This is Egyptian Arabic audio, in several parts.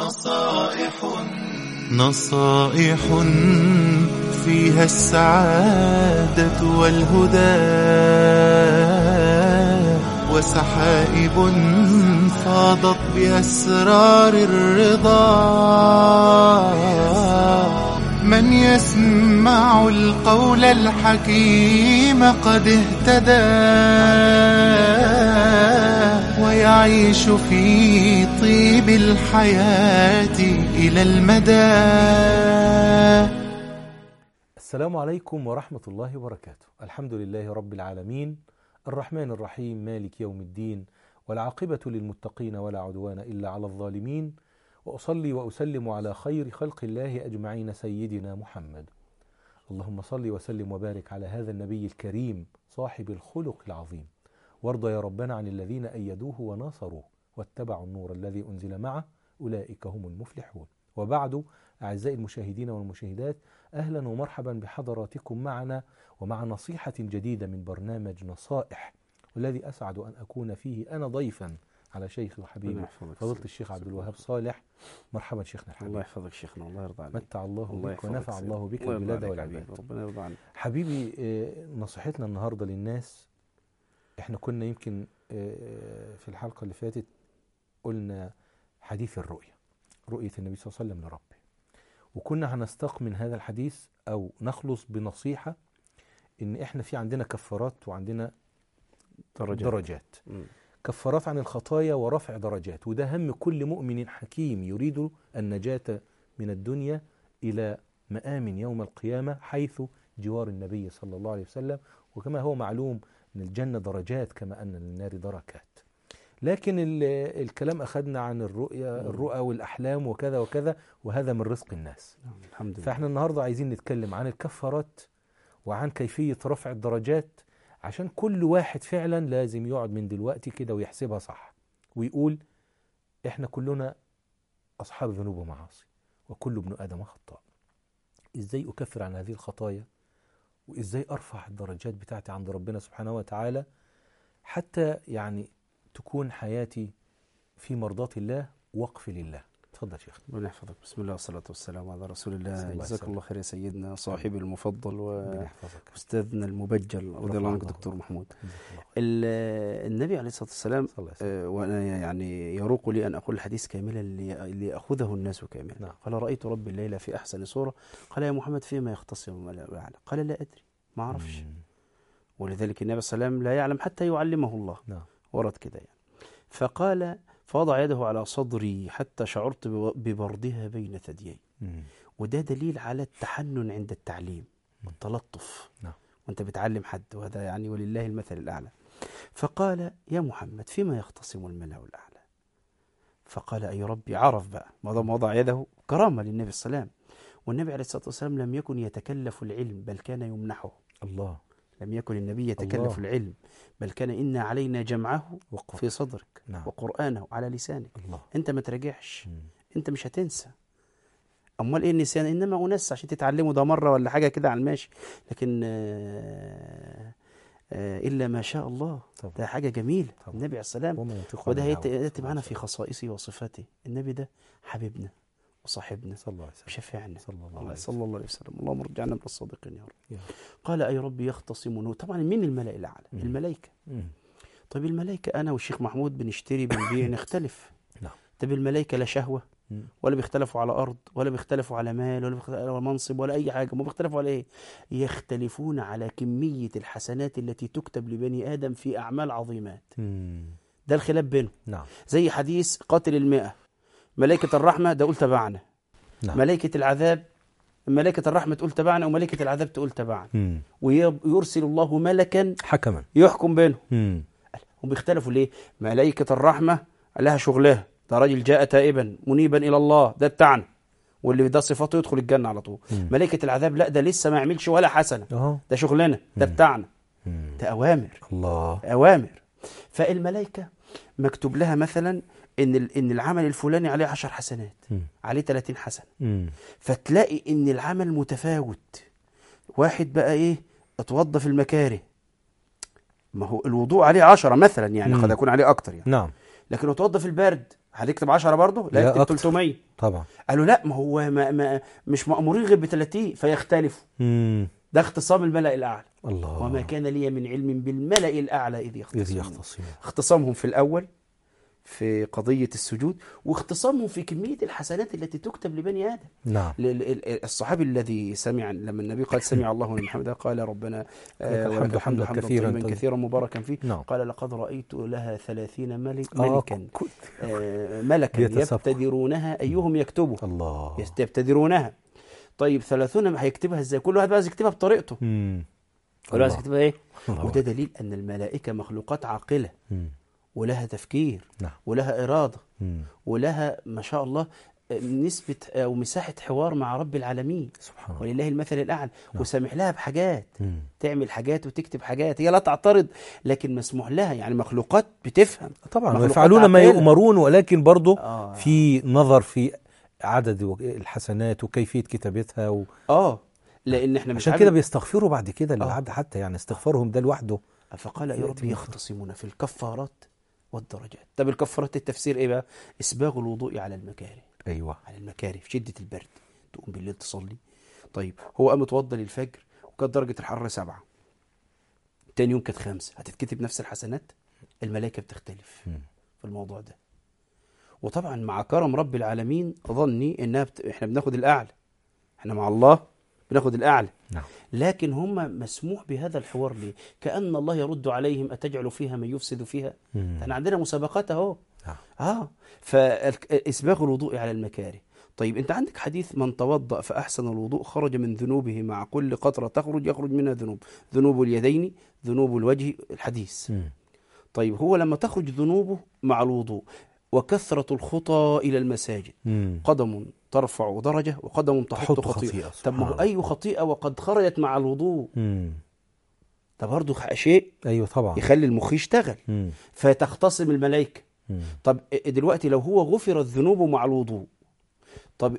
نصائح نصائح فيها السعادة والهدى وسحائب فاضت بأسرار الرضا من يسمع القول الحكيم قد اهتدى ويعيش في طيب الحياة إلى المدى السلام عليكم ورحمة الله وبركاته الحمد لله رب العالمين الرحمن الرحيم مالك يوم الدين والعاقبة للمتقين ولا عدوان إلا على الظالمين وأصلي وأسلم على خير خلق الله أجمعين سيدنا محمد اللهم صل وسلم وبارك على هذا النبي الكريم صاحب الخلق العظيم وارض يا ربنا عن الذين أيدوه وناصروه واتبعوا النور الذي أنزل معه أولئك هم المفلحون وبعد أعزائي المشاهدين والمشاهدات أهلا ومرحبا بحضراتكم معنا ومع نصيحة جديدة من برنامج نصائح والذي أسعد أن أكون فيه أنا ضيفا على شيخي وحبيبي الله يحفظك. فضيلة الشيخ عبد الوهاب صالح مرحبا شيخنا الحبيب الله يحفظك شيخنا الله يرضى عليك متع الله الله بك يحفظك ونفع سيدي. الله بك الله يرضى البلاد عليك والعباد حبيبي. ربنا يرضى عنك حبيبي آه، نصيحتنا النهارده للناس احنا كنا يمكن آه، في الحلقه اللي فاتت قلنا حديث الرؤيه رؤيه النبي صلى الله عليه وسلم لربه وكنا هنستق من هذا الحديث او نخلص بنصيحه ان احنا في عندنا كفارات وعندنا درجات درجات مم. كفارات عن الخطايا ورفع درجات وده هم كل مؤمن حكيم يريد النجاة من الدنيا إلى مآم يوم القيامة حيث جوار النبي صلى الله عليه وسلم وكما هو معلوم أن الجنة درجات كما أن للنار دركات لكن ال- الكلام أخذنا عن الرؤيا الرؤى والأحلام وكذا وكذا وهذا من رزق الناس نعم، الحمد لله فاحنا النهارده عايزين نتكلم عن الكفارات وعن كيفية رفع الدرجات عشان كل واحد فعلا لازم يقعد من دلوقتي كده ويحسبها صح ويقول احنا كلنا اصحاب ذنوب ومعاصي وكل ابن ادم خطاء ازاي اكفر عن هذه الخطايا وازاي ارفع الدرجات بتاعتي عند ربنا سبحانه وتعالى حتى يعني تكون حياتي في مرضاة الله وقف لله اتفضل يا شيخ ربنا يحفظك بسم الله والصلاة والسلام على رسول صلى الله الله جزاك عليه الله خير يا سيدنا صاحبي المفضل ربنا يحفظك وأستاذنا المبجل رضي الله عنك الله. دكتور محمود جزاك الله خير. ال- النبي عليه الصلاة والسلام صلى الله عليه وسلم. آه، وأنا يعني يروق لي أن أقول الحديث كاملا لي- ليأخذه الناس كاملا نعم. قال رأيت ربي الليلة في أحسن صورة قال يا محمد فيما يختصم الملأ الأعلى قال لا أدري ما أعرفش مم. ولذلك النبي صلى الله عليه وسلم لا يعلم حتى يعلمه الله نعم ورد كده يعني فقال فوضع يده على صدري حتى شعرت بو- ببردها بين ثديي مم. وده دليل على التحنن عند التعليم والتلطف نعم. وانت بتعلم حد وهذا يعني ولله المثل الأعلى فقال يا محمد فيما يختصم الملأ الأعلى فقال أي ربي عرف بقى ما دام وضع يده كرامة للنبي صلى الله عليه وسلم والنبي عليه الصلاة والسلام لم يكن يتكلف العلم بل كان يمنحه الله لم يكن النبي يتكلف الله. العلم بل كان إن علينا جمعه وقف في صدرك نعم. وقرآنه على لسانك الله انت ما تراجعش مم. انت مش هتنسى امال ايه النسيان انما انس عشان تتعلموا ده مره ولا حاجه كده على الماشي لكن آه، آه، الا ما شاء الله طبعا. ده حاجه جميله طبعا. النبي عليه السلام وما ينطق وده عن هيت- الهوى. ياتي معانا في خصائصه وصفاته النبي ده حبيبنا وصاحبنا صلى الله عليه وسلم وشفيعنا صلى الله عليه الله وسلم صلى الله عليه وسلم اللهم ارجعنا من الصادقين يا رب يا رب. قال اي ربي يختصمون طبعا مين الملأ الاعلى مم. الملائكه مم. طيب الملائكه انا والشيخ محمود بنشتري بنبيع نختلف نعم. طب الملائكه لا شهوه مم. ولا بيختلفوا على أرض ولا بيختلفوا على مال ولا بيختلفوا على منصب ولا أي حاجة ما بيختلفوا على إيه يختلفون على كمية الحسنات التي تكتب لبني آدم في أعمال عظيمات مم. ده الخلاف بينهم نعم زي حديث قاتل المئة ملائكة الرحمة ده قول تبعنا نعم ملائكة العذاب ملائكة الرحمة تقول تبعنا وملائكة العذاب تقول تبعنا مم. ويرسل الله ملكا حكما يحكم بينهم مم. هم بيختلفوا ليه ملائكة الرحمة لها شغلها ده راجل جاء تائبا منيبا إلى الله ده بتاعنا واللي ده صفاته يدخل الجنة على طول مم. ملائكة العذاب لا ده لسه ما يعملش ولا حسنة اهو ده شغلنا ده مم. بتاعنا مم. ده أوامر الله أوامر فالملائكة مكتوب لها مثلا إن ال- إن العمل الفلاني عليه عشر حسنات مم. عليه 30 حسنة مم. فتلاقي إن العمل متفاوت واحد بقى إيه اتوضى في المكاره ما هو الوضوء عليه عشرة مثلا يعني مم. قد يكون عليه أكتر يعني نعم لكن لو اتوضى في البرد هتكتب 10 برضه لا لا اكتب أكتر. 300 طبعا قالوا لا ما هو ما ما مش مأمورين غير ب 30 فيختلفوا مم. ده اختصام الملأ الأعلى الله وما كان لي من علم بالملأ الأعلى إذ إذ يختصمون يختصمون اختصامهم في الأول في قضية السجود واختصامهم في كمية الحسنات التي تكتب لبني آدم نعم ل- ل- ال- الصحابي الذي سمع لما النبي قال سمع الله لمن حمده قال ربنا آه، لك ولك الحمد الحمد حمدا حمدا كثيرا طيبا طيبا. كثيرا مباركا فيه نعم. قال لقد رأيت لها ثلاثين ملك آه، ملكا كنت- آه، ملكا يتسابق. يبتدرونها أيهم يكتبه الله يستبتدرونها طيب ثلاثون هيكتبها ازاي كل واحد بقى عايز يكتبها بطريقته مم. كل واحد عايز الله. يكتبها ايه الله وده دليل ان الملائكه مخلوقات عاقله مم. ولها تفكير نعم. ولها اراده مم. ولها ما شاء الله نسبه او مساحه حوار مع رب العالمين سبحان الله ولله المثل الاعلى وسامح لها بحاجات مم. تعمل حاجات وتكتب حاجات هي لا تعترض لكن مسموح لها يعني مخلوقات بتفهم طبعا مخلوقات ويفعلون ما عاقلة. يؤمرون ولكن برضه آه. في نظر في عدد و- الحسنات وكيفية كتابتها و... اه لان احنا مش عشان عامل- كده بيستغفروا بعد كده آه. للعبد حتى يعني استغفارهم ده لوحده فقال يا يأتي رب من- يختصمون في الكفارات والدرجات طب الكفارات التفسير ايه بقى اسباغ الوضوء على المكاره ايوه على المكاره في شده البرد تقوم بالليل تصلي طيب هو قام اتوضى للفجر وكانت درجه الحراره سبعة تاني يوم كانت خمسة هتتكتب نفس الحسنات الملائكه بتختلف مم. في الموضوع ده وطبعا مع كرم رب العالمين ظني انها بت... احنا بناخد الاعلى احنا مع الله بناخد الاعلى نعم لكن هم مسموح بهذا الحوار ليه كأن الله يرد عليهم أتجعل فيها من يفسد فيها مم. احنا عندنا مسابقات اهو نعم. اه فإسباغ الوضوء على المكاره طيب انت عندك حديث من توضأ فأحسن الوضوء خرج من ذنوبه مع كل قطرة تخرج يخرج منها ذنوب ذنوب اليدين ذنوب الوجه الحديث مم. طيب هو لما تخرج ذنوبه مع الوضوء وكثرة الخطى إلى المساجد مم. قدم ترفع درجة وقدم تحط تحط خطيئة, خطيئة، طب ما هو سبحان أي خطيئة وقد خرجت مع الوضوء مم. ده برضه شيء ايوه طبعا يخلي المخ يشتغل مم. فتختصم الملائكة مم. طب دلوقتي لو هو غفرت ذنوبه مع الوضوء طب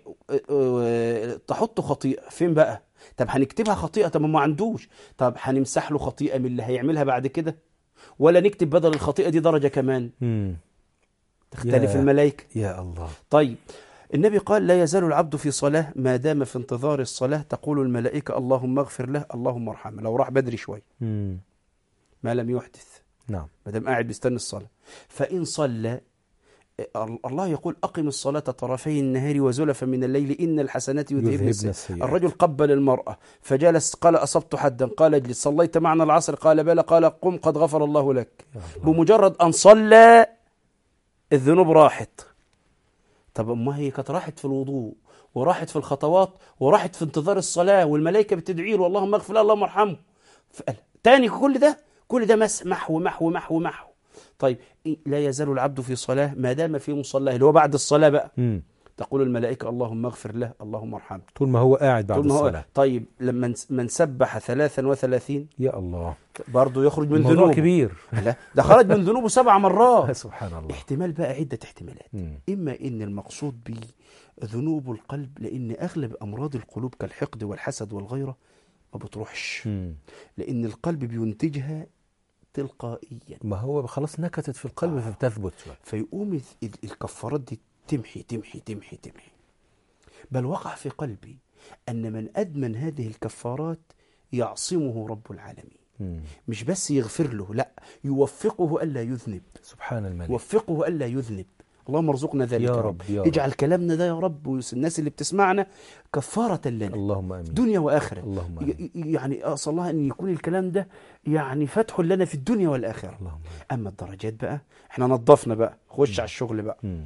تحط خطيئة فين بقى طب هنكتبها خطيئة طب ما عندوش طب هنمسح له خطيئة من اللي هيعملها بعد كده ولا نكتب بدل الخطيئة دي درجة كمان مم. تختلف يا. الملائكة يا الله طيب النبي قال لا يزال العبد في صلاة ما دام في انتظار الصلاة تقول الملائكة اللهم اغفر له اللهم ارحمه لو راح بدري شوي مم. ما لم يحدث نعم ما دام قاعد بيستنى الصلاة فإن صلى الله يقول أقم الصلاة طرفي النهار وزلفا من الليل إن الحسنات يذهبن يذهبن السيئات السيئات. الرجل قبل المرأة فجلس قال أصبت حدا قال اجلس صليت معنا العصر قال بلى قال قم قد غفر الله لك يا الله. بمجرد أن صلى الذنوب راحت طب ما هي كانت راحت في الوضوء وراحت في الخطوات وراحت في انتظار الصلاة والملائكة بتدعي له اللهم اغفر له اللهم ارحمه فقال تاني كل ده كل ده مس محو محو محو محو طيب إيه، لا يزال العبد في صلاة ما دام في مصلاه اللي هو بعد الصلاة بقى مم. تقول الملائكة اللهم اغفر له اللهم ارحمه طول ما هو قاعد بعد طول ما هو الصلاة طيب لما نس- من سبح ثلاثا وثلاثين يا الله برضه يخرج من الموضوع ذنوبه كبير لا ده خرج من ذنوبه سبع مرات سبحان الله احتمال بقى عدة احتمالات مم. إما إن المقصود به ذنوب القلب لأن أغلب أمراض القلوب كالحقد والحسد والغيرة ما بتروحش مم. لأن القلب بينتجها تلقائيا ما هو خلاص نكتت في القلب فبتثبت شوية. فيقوم ال- ال- الكفارات دي تمحي تمحي تمحي تمحي بل وقع في قلبي أن من أدمن هذه الكفارات يعصمه رب العالمين مم. مش بس يغفر له لا يوفقه ألا يذنب سبحان الملك وفقه ألا يذنب اللهم ارزقنا ذلك يا رب، يا رب. اجعل كلامنا ده يا رب والناس اللي بتسمعنا كفارة لنا اللهم امين دنيا وآخرة اللهم امين ي- ي- يعني أسأل الله أن يكون الكلام ده يعني فتح لنا في الدنيا والآخرة اللهم امين أما الدرجات بقى احنا نظفنا بقى خش على الشغل بقى مم.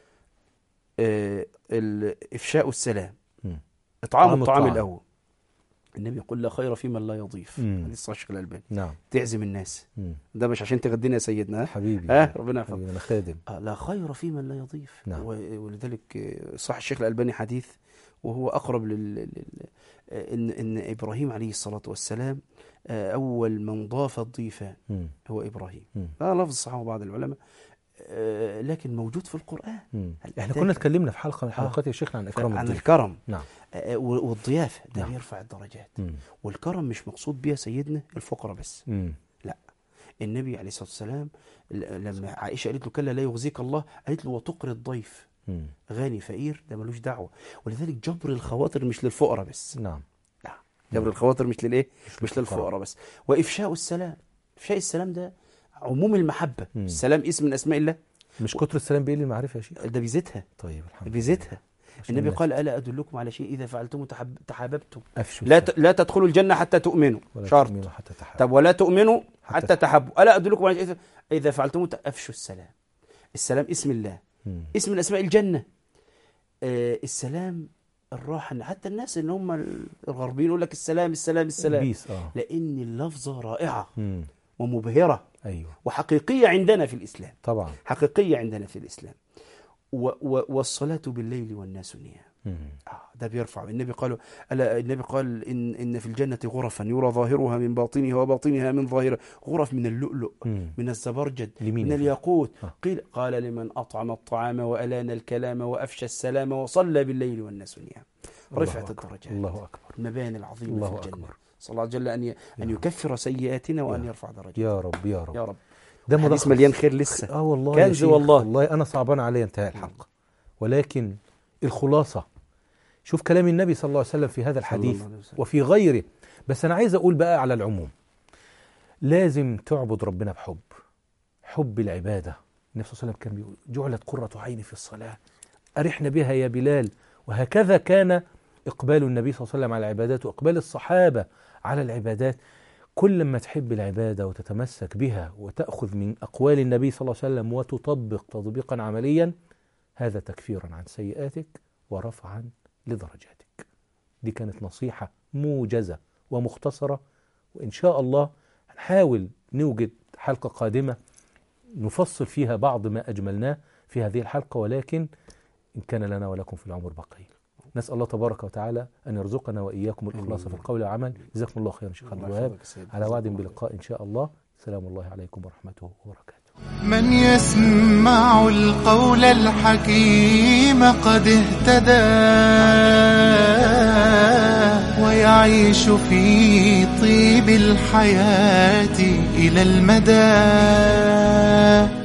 آه ال- إفشاء السلام مم. إطعام طعام الطعام الطعام. الأول النبي يقول لا خير في من لا يضيف مم. حديث صحيح الشيخ الألباني نعم تعزم الناس مم. ده مش عشان تغدينا يا سيدنا ها؟ حبيبي ها ربنا يحفظك حبيبي انا خادم آه، لا خير في من لا يضيف نعم. و- ولذلك آه، صح الشيخ الألباني حديث وهو أقرب لل... لل... آه، إن... إن إبراهيم عليه الصلاة والسلام آه، أول من ضاف الضيفان مم. هو إبراهيم مم. هذا لفظ صححه بعض العلماء آه، لكن موجود في القرآن مم. هل احنا أتاك- كنا اتكلمنا في حلقه من آه. حلقات يا شيخنا عن اكرام عن الضيف الكرم نعم آه، و- والضيافة ده نعم. بيرفع الدرجات مم. والكرم مش مقصود بيها سيدنا الفقراء بس مم. النبي عليه الصلاة والسلام ل- لما عائشة قالت له كلا لا يغزيك الله قالت له وتقري الضيف مم. غني فقير ده ملوش دعوة ولذلك جبر الخواطر مش للفقراء بس نعم لا جبر الخواطر مش للايه مش للفقراء. للفقراء بس وافشاء السلام افشاء السلام ده عموم المحبه مم. السلام اسم من اسماء الله مش كتر السلام بيقل المعرفة يا شيخ ده بيزيدها طيب الحمد لله بيزيدها عشان النبي الناس قال الا ادلكم على شيء اذا فعلتم تحب تحاببتم أفشوا لا السلام ت... لا تدخلوا الجنه حتى تؤمنوا ولا شرط تؤمنوا حتى تحابوا طب ولا تؤمنوا حتى حتى تحبوا الا ادلكم على شيء إذا- اذا فعلتم ت- افشوا السلام السلام اسم الله مم. اسم من اسماء الجنه آه السلام الراحه حتى الناس اللي هم الغربيين يقول لك السلام السلام السلام بيس اه لان اللفظه رائعه مم. ومبهره ايوه وحقيقيه عندنا في الاسلام طبعا حقيقيه عندنا في الاسلام و و والصلاه بالليل والناس نيام مم. آه ده بيرفع النبي قال ألا النبي قال إن إن في الجنة غرفا يرى ظاهرها من باطنها وباطنها من ظاهرها غرف من اللؤلؤ مم. من الزبرجد لمين من يا الياقوت آه. قيل قال لمن أطعم الطعام وألان الكلام وأفشى السلام وصلى بالليل والناس نيام الله رفعت أكبر. الدرجات الله أكبر المباني العظيمة الله في الجنة أكبر. صلى الله جل أن ي- أن يكفر سيئاتنا وأن يا- يرفع درجات يا رب يا رب يا رب ده حديث ملخص مليان خير لسه اه والله يا كنز شيخ، والله. والله انا صعبان عليا انتهاء الحلقه ولكن الخلاصه شوف كلام النبي صلى الله عليه وسلم في هذا الحديث الله عليه وسلم. وفي غيره بس انا عايز اقول بقى على العموم لازم تعبد ربنا بحب حب العباده النبي صلى الله عليه وسلم كان بيقول جعلت قره عيني في الصلاه ارحنا بها يا بلال وهكذا كان اقبال النبي صلى الله عليه وسلم على العبادات واقبال الصحابه على العبادات كل ما تحب العبادة وتتمسك بها وتأخذ من أقوال النبي صلى الله عليه وسلم وتطبق تطبيقا عمليا هذا تكفيرا عن سيئاتك ورفعا لدرجاتك دي كانت نصيحة موجزة ومختصرة وإن شاء الله هنحاول نوجد حلقة قادمة نفصل فيها بعض ما أجملناه في هذه الحلقة ولكن إن كان لنا ولكم في العمر بقية نسأل الله تبارك وتعالى أن يرزقنا وإياكم الإخلاص في القول والعمل جزاكم الله خيرا شيخ عبد الله الوهاب يحفظك يا سيدي. على وعد بلقاء إن شاء الله سلام الله عليكم ورحمته وبركاته من يسمع القول الحكيم قد اهتدى ويعيش في طيب الحياة إلى المدى